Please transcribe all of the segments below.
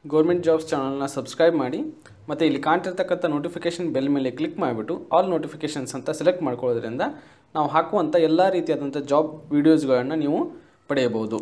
government jobs ಚಾನಲ್ನ subscribe ಮಾಡಿ ಮತ್ತು ಇಲ್ಲಿ ಕಾಣ್ತಿರ್ತಕ್ಕಂಥ ನೋಟಿಫಿಕೇಷನ್ ಬೆಲ್ ಮೇಲೆ ಕ್ಲಿಕ್ ಮಾಡಿಬಿಟ್ಟು ಆಲ್ ನೋಟಿಫಿಕೇಷನ್ಸ್ ಅಂತ ಸೆಲೆಕ್ಟ್ ಮಾಡ್ಕೊಳ್ಳೋದ್ರಿಂದ ನಾವು ಹಾಕುವಂಥ ಎಲ್ಲ ರೀತಿಯಾದಂಥ ಜಾಬ್ ವೀಡಿಯೋಸ್ಗಳನ್ನು ನೀವು ಪಡೆಯಬಹುದು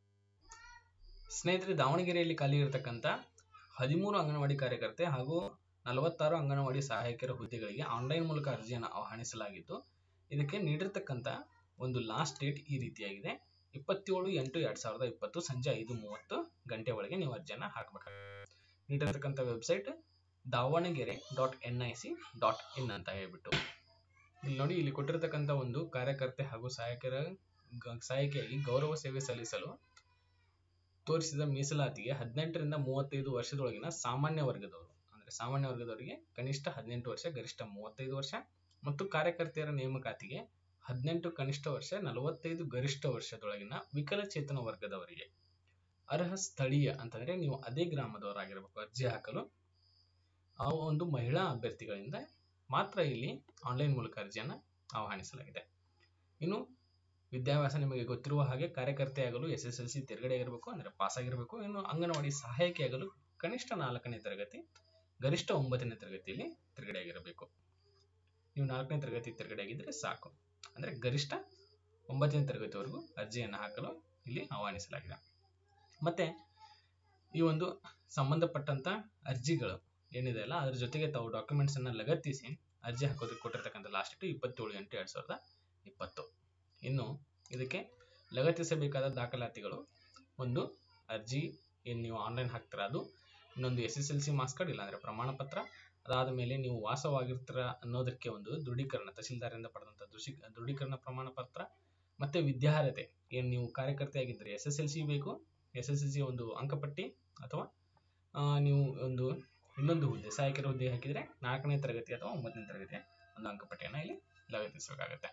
ಸ್ನೇಹಿತರೆ ದಾವಣಗೆರೆಯಲ್ಲಿ ಖಾಲಿ ಇರತಕ್ಕಂಥ ಹದಿಮೂರು ಅಂಗನವಾಡಿ ಕಾರ್ಯಕರ್ತೆ ಹಾಗೂ ನಲವತ್ತಾರು ಅಂಗನವಾಡಿ ಸಹಾಯಕರ ಹುದ್ದೆಗಳಿಗೆ ಆನ್ಲೈನ್ ಮೂಲಕ ಅರ್ಜಿಯನ್ನು ಆಹ್ವಾನಿಸಲಾಗಿದ್ದು ಇದಕ್ಕೆ ನೀಡಿರ್ತಕ್ಕಂಥ ಒಂದು ಲಾಸ್ಟ್ ಡೇಟ್ ಈ ರೀತಿಯಾಗಿದೆ ಇಪ್ಪತ್ತೇಳು ಎಂಟು ಎರಡು ಸಾವಿರದ ಇಪ್ಪತ್ತು ಸಂಜೆ ಐದು ಮೂವತ್ತು ಗಂಟೆ ಒಳಗೆ ನೀವು ಅರ್ಜಿಯನ್ನು ಹಾಕಬೇಕಾಗುತ್ತೆ ನೀಡಿರ್ತಕ್ಕಂಥ website Davanagere dot N I C dot in ಅಂತ ಹೇಳ್ಬಿಟ್ಟು ಇಲ್ಲಿ ನೋಡಿ ಇಲ್ಲಿ ಕೊಟ್ಟಿರ್ತಕ್ಕಂಥ ಒಂದು ಕಾರ್ಯಕರ್ತೆ ಹಾಗೂ ಸಹಾಯಕರ ಗ- ಸಹಾಯಕಿಯಾಗಿ ಗೌರವ ಸೇವೆ ಸಲ್ಲಿಸಲು ತೋರಿಸಿದ ಮೀಸಲಾತಿಗೆ ಹದಿನೆಂಟರಿಂದ ಮೂವತ್ತೈದು ವರ್ಷದೊಳಗಿನ ಸಾಮಾನ್ಯ ವರ್ಗದವರು ಅಂದ್ರೆ ಸಾಮಾನ್ಯ ವರ್ಗದವರಿಗೆ ಕನಿಷ್ಠ ಹದಿನೆಂಟು ವರ್ಷ ಗರಿಷ್ಠ ಮೂವತ್ತೈದು ವರ್ಷ ಮತ್ತು ಕಾರ್ಯಕರ್ತೆಯರ ನೇಮಕಾತಿಗೆ ಹದಿನೆಂಟು ಕನಿಷ್ಠ ವರ್ಷ ನಲವತ್ತೈದು ಗರಿಷ್ಠ ವರ್ಷದೊಳಗಿನ ವಿಕಲಚೇತನ ವರ್ಗದವರಿಗೆ ಅರ್ಹ ಸ್ಥಳೀಯ ಅಂತಂದ್ರೆ ನೀವು ಅದೇ ಗ್ರಾಮದವರಾಗಿರಬೇಕು ಅರ್ಜಿ ಹಾಕಲು ಆ ಒಂದು ಮಹಿಳಾ ಅಭ್ಯರ್ಥಿಗಳಿಂದ ಮಾತ್ರ ಇಲ್ಲಿ ಆನ್ಲೈನ್ ಮೂಲಕ ಅರ್ಜಿಯನ್ನು ಆಹ್ವಾನಿಸಲಾಗಿದೆ ಇನ್ನು ವಿದ್ಯಾಭ್ಯಾಸ ನಿಮಗೆ ಗೊತ್ತಿರುವ ಹಾಗೆ ಕಾರ್ಯಕರ್ತೆಯಾಗಲು ಎಸ್ ಎಸ್ ಎಲ್ ಸಿ ತೆರಗಡೆ ಆಗಿರಬೇಕು ಅಂದರೆ ಪಾಸ್ ಆಗಿರಬೇಕು ಇನ್ನು ಅಂಗನವಾಡಿ ಸಹಾಯಕಿಯಾಗಲು ಕನಿಷ್ಠ ನಾಲ್ಕನೇ ತರಗತಿ ಗರಿಷ್ಠ ಒಂಬತ್ತನೇ ತರಗತಿಯಲ್ಲಿ ತೆರಗಡೆ ಆಗಿರಬೇಕು ನೀವು ನಾಲ್ಕನೇ ತರಗತಿ ತೆರಗಡೆ ಆಗಿದ್ರೆ ಸಾಕು ಅಂದರೆ ಗರಿಷ್ಠ ಒಂಬತ್ತನೇ ತರಗತಿವರೆಗೂ ಅರ್ಜಿಯನ್ನು ಹಾಕಲು ಇಲ್ಲಿ ಆಹ್ವಾನಿಸಲಾಗಿದೆ ಮತ್ತೆ ಈ ಒಂದು ಸಂಬಂಧಪಟ್ಟಂತ ಅರ್ಜಿಗಳು ಏನಿದೆ ಅಲ್ಲ ಅದ್ರ ಜೊತೆಗೆ ತಾವು ಡಾಕ್ಯುಮೆಂಟ್ಸ್ ಅನ್ನ ಲಗತ್ತಿಸಿ ಅರ್ಜಿ ಹಾಕೋದಕ್ಕೆ ಕೊಟ್ಟಿರ್ತಕ್ಕಂಥ ಲಾಸ್ಟ್ ಡೇಟ್ ಇಪ್ಪತ್ತೇಳು ಎಂಟು ಎರಡ್ ಸಾವಿರದ ಇಪ್ಪತ್ತು ಇನ್ನು ಇದಕ್ಕೆ ಲಗತ್ತಿಸಬೇಕಾದ ದಾಖಲಾತಿಗಳು ಒಂದು ಅರ್ಜಿ ಏನು ನೀವು ಆನ್ಲೈನ್ ಹಾಕ್ತೀರ ಅದು ಇನ್ನೊಂದು S S L C marks card ಇಲ್ಲಾಂದ್ರೆ ಪ್ರಮಾಣ ಪತ್ರ ಅದಾದ ಮೇಲೆ ನೀವು ವಾಸವಾಗಿರ್ತೀರ ಅನ್ನೋದಕ್ಕೆ ಒಂದು ದೃಢೀಕರಣ ತಹಶೀಲ್ದಾರಿಂದ ಪಡೆದಂಥ ದೃಶಿ ದೃಢೀಕರಣ ಪ್ರಮಾಣ ಪತ್ರ ಮತ್ತೆ ವಿದ್ಯಾರ್ಹತೆ ಏನು ನೀವು ಕಾರ್ಯಕರ್ತೆ ಆಗಿದ್ದರೆ ಎಸ್ ಎಸ್ ಎಲ್ ಸಿ ಬೇಕು ಎಸ್ ಎಸ್ ಎಲ್ ಸಿ ಒಂದು ಅಂಕಪಟ್ಟಿ ಅಥವಾ ಆ, ನೀವು ಒಂದು ಇನ್ನೊಂದು ಹುದ್ದೆ ಸಹಾಯಕರ ಹುದ್ದೆ ಹಾಕಿದ್ರೆ ನಾಲ್ಕನೇ ತರಗತಿ ಅಥವಾ ಒಂಬತ್ತನೇ ತರಗತಿಯ ಒಂದು ಅಂಕಪಟ್ಟಿಯನ್ನು ಇಲ್ಲಿ ಲಗತ್ತಿಸಬೇಕಾಗತ್ತೆ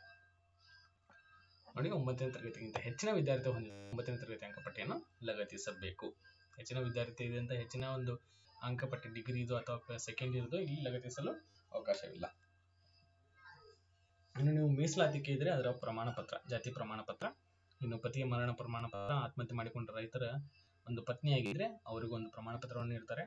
ನೋಡಿ ಒಂಬತ್ತನೇ ತರಗತಿಗಿಂತ ಹೆಚ್ಚಿನ ವಿದ್ಯಾರ್ಥಿ ಹೊಂದಿದ ಒಂಬತ್ತನೇ ತರಗತಿ ಅಂಕಪಟ್ಟಿಯನ್ನು ಲಗತ್ತಿಸಬೇಕು ಹೆಚ್ಚಿನ ವಿದ್ಯಾರ್ಥಿ ಇದೆ ಅಂತ ಹೆಚ್ಚಿನ ಒಂದು ಅಂಕಪಟ್ಟಿ ಡಿಗ್ರಿ ಇದು ಅಥವಾ ಸೆಕೆಂಡ್ ಇರೋದು ಇಲ್ಲಿ ಲಗತ್ತಿಸಲು ಅವಕಾಶವಿಲ್ಲ ಇನ್ನು ನೀವು ಮೀಸಲಾತಿಕೆ ಇದ್ರೆ ಅದರ ಪ್ರಮಾಣ ಪತ್ರ ಜಾತಿ ಪ್ರಮಾಣ ಪತ್ರ ಇನ್ನು ಪತಿಯ ಮರಣ ಪ್ರಮಾಣ ಪತ್ರ ಆತ್ಮಹತ್ಯೆ ಮಾಡಿಕೊಂಡ ರೈತರ ಒಂದು ಪತ್ನಿಯಾಗಿದ್ರೆ ಅವರಿಗೂ ಒಂದು ಪ್ರಮಾಣ ಪತ್ರವನ್ನು ನೀಡ್ತಾರೆ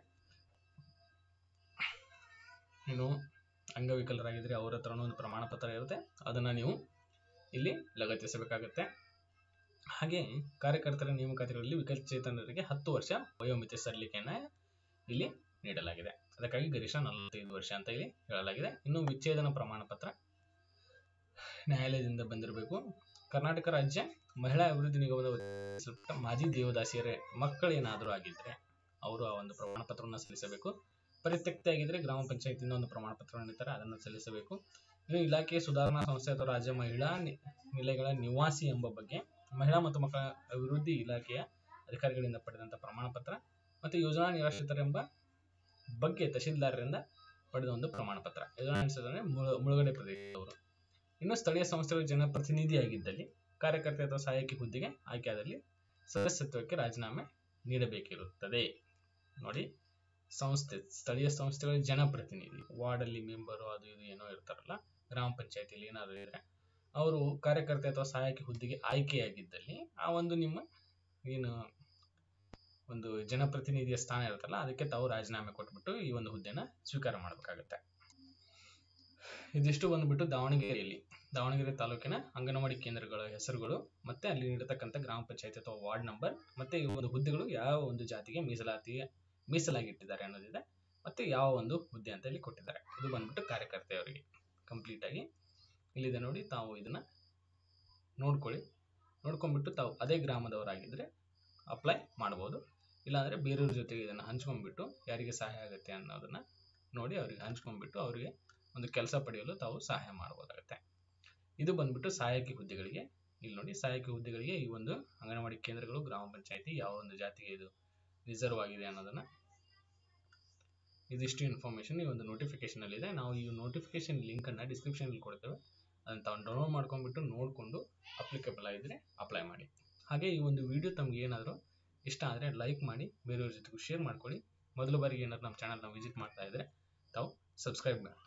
ಇನ್ನು ಅಂಗವಿಕಲರಾಗಿದ್ರೆ ಅವ್ರ ಹತ್ರನೂ ಒಂದು ಪ್ರಮಾಣ ಪತ್ರ ಇರುತ್ತೆ ಅದನ್ನ ನೀವು ಇಲ್ಲಿ ಲಗತ್ತಿಸಬೇಕಾಗುತ್ತೆ ಹಾಗೆ ಕಾರ್ಯಕರ್ತರ ನೇಮಕಾತಿಗಳಲ್ಲಿ ವಿಕಲಚೇತನರಿಗೆ ಹತ್ತು ವರ್ಷ ವಯೋಮಿತಿ ಸಡಿಲಿಕೆಯನ್ನ ಇಲ್ಲಿ ನೀಡಲಾಗಿದೆ ಅದಕ್ಕಾಗಿ ಗರಿಷ್ಠ ನಲವತ್ತೈದು ವರ್ಷ ಅಂತ ಇಲ್ಲಿ ಹೇಳಲಾಗಿದೆ ಇನ್ನು ವಿಚ್ಛೇದನ ಪ್ರಮಾಣ ಪತ್ರ ನ್ಯಾಯಾಲಯದಿಂದ ಬಂದಿರಬೇಕು ಕರ್ನಾಟಕ ರಾಜ್ಯ ಮಹಿಳಾ ಅಭಿವೃದ್ಧಿ ನಿಗಮದ ವತಿಯಿಂದ ಮಾಜಿ ದೇವದಾಸಿಯರ ಮಕ್ಕಳೇನಾದರೂ ಆಗಿದ್ರೆ ಅವರು ಆ ಒಂದು ಪ್ರಮಾಣ ಪತ್ರವನ್ನು ಸಲ್ಲಿಸಬೇಕು ಪರಿತ್ಯಕ್ತ ಆಗಿದ್ರೆ ಗ್ರಾಮ ಪಂಚಾಯತಿಯಿಂದ ಒಂದು ಪ್ರಮಾಣ ಪತ್ರವನ್ನು ನೀಡ್ತಾರೆ ಅದನ್ನು ಸಲ್ಲಿಸಬೇಕು ಇನ್ನು ಇಲಾಖೆಯ ಸುಧಾರಣಾ ಸಂಸ್ಥೆ ಅಥವಾ ರಾಜ್ಯ ಮಹಿಳಾ ನಿ- ನಿಲಯಗಳ ನಿವಾಸಿ ಎಂಬ ಬಗ್ಗೆ ಮಹಿಳಾ ಮತ್ತು ಮಕ್ಕಳ ಅಭಿವೃದ್ಧಿ ಇಲಾಖೆಯ ಅಧಿಕಾರಿಗಳಿಂದ ಪಡೆದಂತ ಪ್ರಮಾಣ ಪತ್ರ ಮತ್ತು ಯೋಜನಾ ನಿರಾಶ್ರಿತರೆಂಬ ಬಗ್ಗೆ ತಹಶೀಲ್ದಾರರಿಂದ ಪಡೆದ ಒಂದು ಪ್ರಮಾಣ ಪತ್ರ ಯೋಜನಾ ನಿರಾಶ್ರಿತರೆ ಮುಳ- ಮುಳುಗಡೆ ಪ್ರದೇಶದವರು ಇನ್ನು ಸ್ಥಳೀಯ ಸಂಸ್ಥೆಗಳ ಜನಪ್ರತಿನಿಧಿಯಾಗಿದ್ದಲ್ಲಿ ಕಾರ್ಯಕರ್ತೆ ಅಥವಾ ಸಹಾಯಕಿ ಹುದ್ದೆಗೆ ಆಯ್ಕೆಯಾದಲ್ಲಿ ಸದಸ್ಯತ್ವಕ್ಕೆ ರಾಜೀನಾಮೆ ನೀಡಬೇಕಿರುತ್ತದೆ ನೋಡಿ ಸಂಸ್ಥೆ ಸ್ಥಳೀಯ ಸ್ಥಳೀಯ ಜನಪ್ರತಿನಿಧಿ ವಾರ್ಡಲ್ಲಿ ಮೆಂಬರು ಅದು ಇದು ಏನೋ ಇರ್ತಾರಲ್ಲ ಗ್ರಾಮ ಪಂಚಾಯತಿಯಲ್ಲಿ ಏನಾದರೂ ಇದ್ರೆ ಅವರು ಕಾರ್ಯಕರ್ತೆ ಅಥವಾ ಸಹಾಯಕಿ ಹುದ್ದೆಗೆ ಆಯ್ಕೆಯಾಗಿದ್ದಲ್ಲಿ ಆ ಒಂದು ನಿಮ್ಮ ಏನು ಒಂದು ಜನಪ್ರತಿನಿಧಿಯ ಸ್ಥಾನ ಇರುತ್ತಲ್ಲ ಅದಕ್ಕೆ ತಾವು ರಾಜೀನಾಮೆ ಕೊಟ್ಬಿಟ್ಟು ಈ ಒಂದು ಹುದ್ದೆನ ಸ್ವೀಕಾರ ಮಾಡಬೇಕಾಗತ್ತೆ ಇದಿಷ್ಟು ಬಂದ್ಬಿಟ್ಟು ದಾವಣಗೆರೆಯಲ್ಲಿ ದಾವಣಗೆರೆ ತಾಲೂಕಿನ ಅಂಗನವಾಡಿ ಕೇಂದ್ರಗಳ ಹೆಸರುಗಳು ಮತ್ತೆ ಅಲ್ಲಿ ನೀಡತಕ್ಕಂಥ ಗ್ರಾಮ ಪಂಚಾಯತಿ ಅಥವಾ ವಾರ್ಡ್ ನಂಬರ್ ಮತ್ತೆ ಈ ಒಂದು ಹುದ್ದೆಗಳು ಯಾವ ಒಂದು ಜಾತಿಗೆ ಮೀಸಲಾತಿ ಮೀಸಲಾಗಿಟ್ಟಿದ್ದಾರೆ ಅನ್ನೋದಿದೆ ಮತ್ತೆ ಯಾವ ಒಂದು ಹುದ್ದೆ ಅಂತ ಇಲ್ಲಿ ಕೊಟ್ಟಿದ್ದಾರೆ ಇದು ಬಂದ್ಬಿಟ್ಟು ಕಾರ್ಯಕರ್ತೆಯವರಿಗೆ ಕಂಪ್ಲೀಟ್ ಆಗಿ ಇಲ್ಲಿದೆ ನೋಡಿ ತಾವು ಇದನ್ನ ನೋಡ್ಕೊಳ್ಳಿ ನೋಡ್ಕೊಂಡ್ಬಿಟ್ಟು ತಾವು ಅದೇ ಗ್ರಾಮದವರಾಗಿದ್ರೆ ಅಪ್ಲೈ ಮಾಡ್ಬೋದು ಇಲ್ಲಾಂದ್ರೆ ಬೇರೆಯವ್ರ ಜೊತೆಗೆ ಇದನ್ನ ಹಂಚ್ಕೊಂಡ್ಬಿಟ್ಟು ಯಾರಿಗೆ ಸಹಾಯ ಆಗುತ್ತೆ ಅನ್ನೋದನ್ನ ನೋಡಿ ಅವರಿಗೆ ಹಂಚ್ಕೊಂಡ್ಬಿಟ್ಟು ಅವರಿಗೆ ಒಂದು ಕೆಲಸ ಪಡೆಯಲು ತಾವು ಸಹಾಯ ಮಾಡ್ಬೋದಾಗುತ್ತೆ ಇದು ಬಂದ್ಬಿಟ್ಟು ಸಹಾಯಕಿ ಹುದ್ದೆಗಳಿಗೆ ಇಲ್ಲಿ ನೋಡಿ ಸಹಾಯಕಿ ಹುದ್ದೆಗಳಿಗೆ ಈ ಒಂದು ಅಂಗನವಾಡಿ ಕೇಂದ್ರಗಳು ಗ್ರಾಮ ಪಂಚಾಯತಿ ಯಾವ ಒಂದು ಜಾತಿಗೆ ಇದು ರಿಸರ್ವ್ ಆಗಿದೆ ಅನ್ನೋದನ್ನ ಇದಿಷ್ಟು ಇನ್ಫಾರ್ಮೇಶನ್ ಈ ಒಂದು ನೋಟಿಫಿಕೇಶನ್ ಅಲ್ಲಿ ಇದೆ ನಾವು ಈ ನೋಟಿಫಿಕೇಶನ್ ಲಿಂಕ್ ಅನ್ನ ಡಿಸ್ಕ್ರಿಪ್ಷನ್ ಅಲ್ಲಿ ಕೊಡ್ತೇವೆ ಅದನ್ನ ತಾವು ಡೌನ್ಲೋಡ್ ಮಾಡ್ಕೊಂಡ್ಬಿಟ್ಟು ನೋಡಿಕೊಂಡು ಅಪ್ಲಿಕೇಬಲ್ ಆಗಿದ್ರೆ ಅಪ್ಲೈ ಮಾಡಿ ಹಾಗೆ ಈ ಒಂದು ವಿಡಿಯೋ ತಮ್ಗೆ ಏನಾದರೂ ಇಷ್ಟ ಆದರೆ ಲೈಕ್ ಮಾಡಿ ಬೇರೆಯವ್ರ ಜೊತೆಗೂ ಶೇರ್ ಮಾಡ್ಕೊಳ್ಳಿ ಮೊದಲ ಬಾರಿಗೆ ಏನಾದ್ರು ನಮ್ಮ ಚಾನಲ್ನ ವಿಸಿಟ್ ಮಾಡ್ತಾ ಇದ್ರೆ ತಾವು ಸಬ್ಸ್ಕ್ರೈಬ್